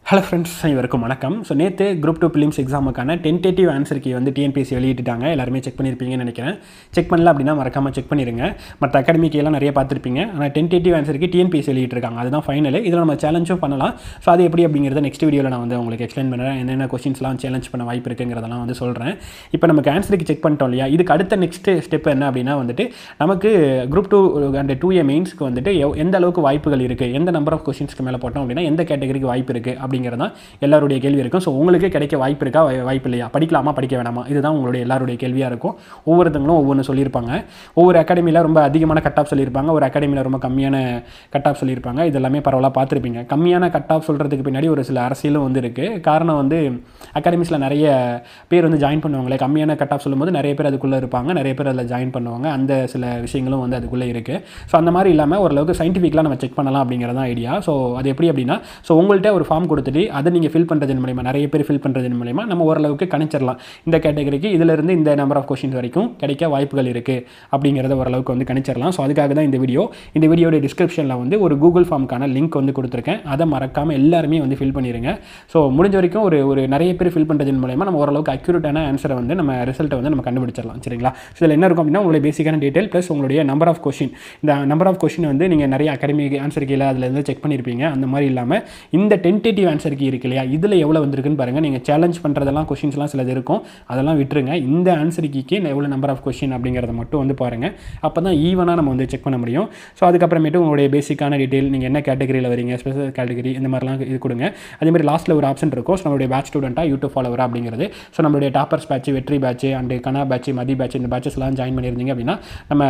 hello friends இவருக்கும் வணக்கம் so நேற்று குரூப் டூ பிலிம்ஸ் எக்ஸாமுக்கான டென்டேட்டிவ் ஆன்சர் கீ வந்து டிஎன்பிஎஸ்சி வெளியிட்டுட்டாங்க எல்லாருமே செக் பண்ணியிருப்பீங்கன்னு நினைக்கிறேன் செக் பண்ணல அப்படின்னா மறக்காமல் செக் பண்ணிடுங்க மற்ற அகாடமிக்கு எல்லாம் நிறைய பார்த்துருப்பீங்க ஆனால் டென்டேட்டிவ் ஆன்சருக்கு டிஎன்பிஎஸ்சி வெளியிட்டிருக்காங்க அதுதான் ஃபைனல் இதில் நம்ம சேலஞ்சும் பண்ணலாம் ஸோ அது எப்படி அப்படிங்கிறத நெக்ஸ்ட் வீடியோவில் நான் வந்து உங்களுக்கு எக்ஸ்பிளைன் பண்ணுறேன் என்னென்ன கொஸ்டின்ஸ்லாம் சேலஞ்ச் பண்ண வாய்ப்பு இருக்குங்கிறதெல்லாம் வந்து சொல்கிறேன் இப்போ நமக்கு ஆன்சருக்கு செக் பண்ணிட்டோம் இல்லையா இதுக்கு அடுத்த நெக்ஸ்ட் ஸ்டெப் என்ன அப்படின்னா வந்துட்டு நமக்கு group two and two A மெயின்ஸ்க்கு வந்துட்டு எவ்- எந்த அளவுக்கு வாய்ப்புகள் இருக்குது எந்த நம்பர் ஆஃப் கொஸ்டின்ஸ்க்கு மேலே போட்டோம் அப்படின்னா எந்த கேட்டகரிக்கு வாய்ப்பு இருக்குது அப்படிங்கிறது தான் எல்லாருடைய கேள்வி இருக்கும் ஸோ உங்களுக்கு கிடைக்க வாய்ப்பு இருக்கா வாய்- வாய்ப்பு இல்லையா படிக்கலாமா படிக்க வேணாமா இதுதான் உங்களுடைய எல்லாருடைய கேள்வியாக இருக்கும் ஒவ்வொருத்தங்களும் ஒவ்வொன்று சொல்லியிருப்பாங்க ஒவ்வொரு அகாடமியில் ரொம்ப அதிகமான கட் ஆஃப் சொல்லியிருப்பாங்க ஒரு அகாடமியில் ரொம்ப கம்மியான கட் ஆஃப் சொல்லியிருப்பாங்க இது எல்லாமே பரவலாக பார்த்துருப்பீங்க கம்மியான கட் ஆஃப் சொல்கிறதுக்கு பின்னாடி ஒரு சில அரசியலும் வந்து இருக்குது காரணம் வந்து அகாடமிஸில் நிறைய பேர் வந்து ஜாயின் பண்ணுவாங்களே கம்மியான கட் ஆஃப் சொல்லும்போது நிறைய பேர் அதுக்குள்ளே இருப்பாங்க நிறைய பேர் அதில் ஜாயின் பண்ணுவாங்க அந்த சில விஷயங்களும் வந்து அதுக்குள்ளே இருக்குது ஸோ அந்த மாதிரி இல்லாமல் ஓரளவுக்கு சயின்டிஃபிக்கலாக நம்ம செக் பண்ணலாம் அப்படிங்கிறது தான் ஐடியா ஸோ அது எப்படி அப்படின்னா ஸோ உங்கள்கிட்ட ஒரு ஃபார்ம் கொடுத்துட்டு அதை நீங்கள் ஃபில் பண்ணுறதன் மூலிமா நிறைய பேர் ஃபில் பண்ணுறதன் மூலிமா நம்ம ஓரளவுக்கு கணிச்சிடலாம் இந்த கேட்டகரிக்கு இதிலிருந்து இந்த நம்பர் ஆஃப் கொஷின்ஸ் வரைக்கும் கிடைக்க வாய்ப்புகள் இருக்குது அப்படிங்கிறத ஓரளவுக்கு வந்து கணிச்சிடலாம் ஸோ அதுக்காக தான் இந்த வீடியோ இந்த வீடியோட டிஸ்கிரிப்ஷனில் வந்து ஒரு கூகுள் ஃபார்முக்கான லிங்க் வந்து கொடுத்துருக்கேன் அதை மறக்காமல் எல்லாருமே வந்து ஃபில் பண்ணிடுங்க ஸோ முடிஞ்ச வரைக்கும் ஒரு ஒரு நிறைய பேர் ஃபில் பண்ணுறதன் மூலயமா நம்ம ஓரளவுக்கு அக்யூரேட்டான ஆன்சரை வந்து நம்ம ரிசல்ட்டை வந்து நம்ம கண்டுபிடிச்சிடலாம் சரிங்களா ஸோ இதில் என்ன இருக்கும் அப்படின்னா உங்களுடைய பேசிக்கான டீட்டெயில் ப்ளஸ் உங்களுடைய நம்பர் ஆஃப் கொஷின் இந்த நம்பர் ஆஃப் கொஷின் வந்து நீங்கள் நிறைய அகாடமி ஆன்சர் கீழே அதில் இருந்து செக் பண்ணியிருப்பீங்க அந்த மாதிரி இல்லாமல் இந்த டென்டேட்டிவ் ஆன்சர் கீ இருக்கு இல்லையா இதில் எவ்வளோ வந்திருக்குன்னு பாருங்கள் நீங்கள் சேலஞ்ச் பண்ணுறதெல்லாம் கொஷின்ஸ்லாம் சிலது இருக்கும் அதெல்லாம் விட்டுருங்க இந்த ஆன்சர் கீக்கு எவ்வளோ நம்பர் ஆஃப் கொஷின் அப்படிங்கிறத மட்டும் வந்து பாருங்கள் அப்போ தான் ஈவனாக நம்ம வந்து செக் பண்ண முடியும் ஸோ அதுக்கப்புறமேட்டு உங்களுடைய பேசிக்கான டீட்டெயில் நீங்கள் என்ன கேட்டகரியில் வரீங்க ஸ்பெஷல் கேட்டகரி இந்த மாதிரிலாம் இது கொடுங்க அதே மாதிரி லாஸ்ட்டில் ஒரு ஆப்ஷன் இருக்கும் ஸோ நம்மளுடைய பேட்ச் ஸ்டூடெண்ட்டாக யூடியூப் ஃபாலோவரா அப்படிங்கிறது ஸோ நம்மளுடைய டாப்பர்ஸ் பேட்ச் வெற்றி பேட்ச் அண்டு கனா பேட்ச் மதி பேட்ச் இந்த பேட்சஸ்லாம் ஜாயின் பண்ணியிருந்தீங்க அப்படின்னா நம்ம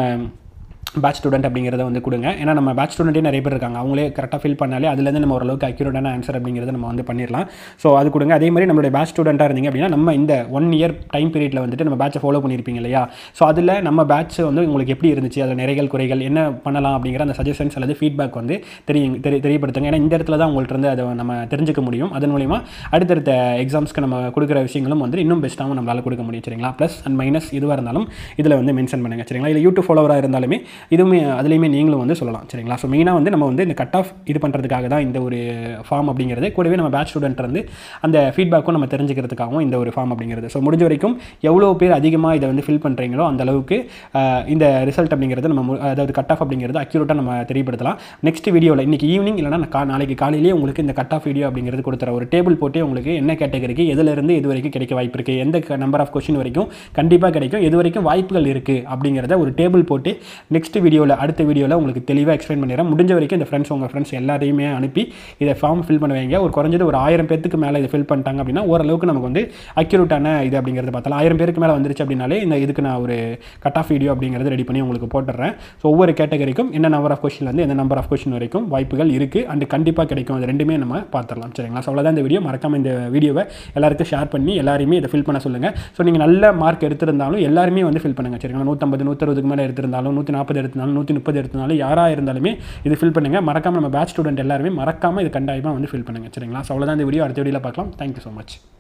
பேட்ச் ஸ்டூடெண்ட் அப்படிங்கிறத வந்து கொடுங்க ஏன்னா நம்ம பேட்ச் ஸ்டூடெண்ட்டே நிறைய பேர் இருக்காங்க அவங்களே கரெக்டாக ஃபில் பண்ணாலே அதுலேருந்து நம்ம ஓரளவுக்கு அக்யூரேட்டான ஆன்சர் அப்படிங்கிறத நம்ம வந்து பண்ணிடலாம் ஸோ அது கொடுங்க அதே மாதிரி நம்மளுடைய பேட்ச் ஸ்டூடெண்ட்டாக இருந்தீங்க அப்படின்னா நம்ம இந்த ஒன் இயர் டைம் பீரியடில் வந்துட்டு நம்ம பேட்சை ஃபாலோ பண்ணியிருப்பீங்க இல்லையா ஸோ அதில் நம்ம பேட்ச் வந்து உங்களுக்கு எப்படி இருந்துச்சு அதில் நிறைகள் குறைகள் என்ன பண்ணலாம் அப்படிங்கிற அந்த சஜஷன்ஸ் அல்லது ஃபீட்பேக் வந்து தெரியும் தெரிய தெரியப்படுத்துங்க ஏன்னா இந்த இடத்துல தான் உங்கள்ட்ட இருந்து அதை நம்ம தெரிஞ்சுக்க முடியும் அதன் மூலிமா அடுத்தடுத்த எக்ஸாம்ஸ்க்கு நம்ம கொடுக்குற விஷயங்களும் வந்து இன்னும் பெஸ்ட்டாகவும் நம்மளால் கொடுக்க முடியும் சரிங்களா ப்ளஸ் அண்ட் மைனஸ் எதுவாக இருந்தாலும் இதில் வந்து மென்ஷன் பண்ணுங்க சரிங்களா இல்லை யூடியூப் ஃபாலோவராக இருந்தாலுமே இதுவுமே அதுலேயுமே நீங்களும் வந்து சொல்லலாம் சரிங்களா ஸோ மெயினாக வந்து நம்ம வந்து இந்த கட் ஆஃப் இது பண்ணுறதுக்காக தான் இந்த ஒரு ஃபார்ம் அப்படிங்கிறது கூடவே நம்ம பேட்ச் ஸ்டூடெண்ட் இருந்து அந்த ஃபீட்பேக்கும் நம்ம தெரிஞ்சுக்கிறதுக்காகவும் இந்த ஒரு ஃபார்ம் அப்படிங்கிறது ஸோ முடிஞ்ச வரைக்கும் எவ்வளோ பேர் அதிகமாக இதை வந்து ஃபில் பண்ணுறீங்களோ அந்த அளவுக்கு ஆஹ், இந்த ரிசல்ட் அப்படிங்கிறது நம்ம மு- அதாவது கட் ஆஃப் அப்படிங்கிறது அக்யூரேட்டாக நம்ம தெரியப்படுத்தலாம் நெக்ஸ்ட் வீடியோவில் இன்றைக்கி ஈவினிங் இல்லைனா நான் கா நாளைக்கு காலையிலேயே உங்களுக்கு இந்த கட் ஆஃப் வீடியோ அப்படிங்கிறது கொடுத்துற ஒரு டேபிள் போட்டு உங்களுக்கு என்ன கேட்டகரிக்கு எதுலேருந்து இது வரைக்கும் கிடைக்க வாய்ப்பு இருக்குது எந்த நம்பர் ஆஃப் கொஷின் வரைக்கும் கண்டிப்பாக கிடைக்கும் எது வரைக்கும் வாய்ப்புகள் இருக்குது அப்படிங்கிறத ஒரு டேபிள் போட்டு நெக்ஸ்ட் வீடியோவில் அடுத்த வீடியோவில் உங்களுக்கு தெளிவாக எக்ஸ்பிளைன் பண்ணிடுறேன் முடிஞ்ச வரைக்கும் இந்த ஃப்ரெண்ட்ஸ் உங்கள் ஃப்ரெண்ட்ஸ் எல்லாரையுமே அனுப்பி இதை ஃபார்ம் ஃபில் பண்ண வைங்க ஒரு குறைஞ்சது ஒரு ஆயிரம் பேருக்கு மேலே இதை ஃபில் பண்ணிட்டாங்க அப்படின்னா ஓரளவுக்கு நமக்கு வந்து அக்யூரேட்டான இது அப்படிங்கிறது பார்த்தலாம் ஆயிரம் பேருக்கு மேலே வந்துருச்சு அப்படின்னாலே இந்த இதுக்கு நான் ஒரு கட் ஆஃப் வீடியோ அப்படிங்கிறது ரெடி பண்ணி உங்களுக்கு போட்டுறேன் ஸோ ஒவ்வொரு கேட்டகரிக்கும் என்ன நம்பர் ஆஃப் கொஷின்லேருந்து எந்த நம்பர் ஆஃப் கொஷின் வரைக்கும் வாய்ப்புகள் இருக்குது அண்ட் கண்டிப்பாக கிடைக்கும் அது ரெண்டுமே நம்ம பார்த்துடலாம் சரிங்களா ஸோ அவ்வளோதான் இந்த வீடியோ மறக்காம இந்த வீடியோவை எல்லாருக்கும் ஷேர் பண்ணி எல்லாருமே இதை ஃபில் பண்ண சொல்லுங்கள் ஸோ நீங்கள் நல்ல மார்க் எடுத்திருந்தாலும் எல்லாருமே வந்து ஃபில் பண்ணுங்கள் சரிங்களா நூற்றம்பது நூற்றறுபதுக்கு மேலே எடுத்திருந்தாலும் நூற்றி நாற்பது எடுத்திருந்தாலும் நூற்றி முப்பது எடுத்திருந்தாலும் யாராக இருந்தாலுமே இது ஃபில் பண்ணுங்கள் மறக்காம நம்ம பேட்ச் ஸ்டூடெண்ட் எல்லாருமே மறக்காம இது கண்டாயமாக வந்து ஃபில் பண்ணுங்கள் சரிங்களா ஸோ அவ்வளோதான் இந்த வீடியோ அடுத்த வீடியோவில் பார்க்கலாம் தேங்க்யூ ஸோ மச்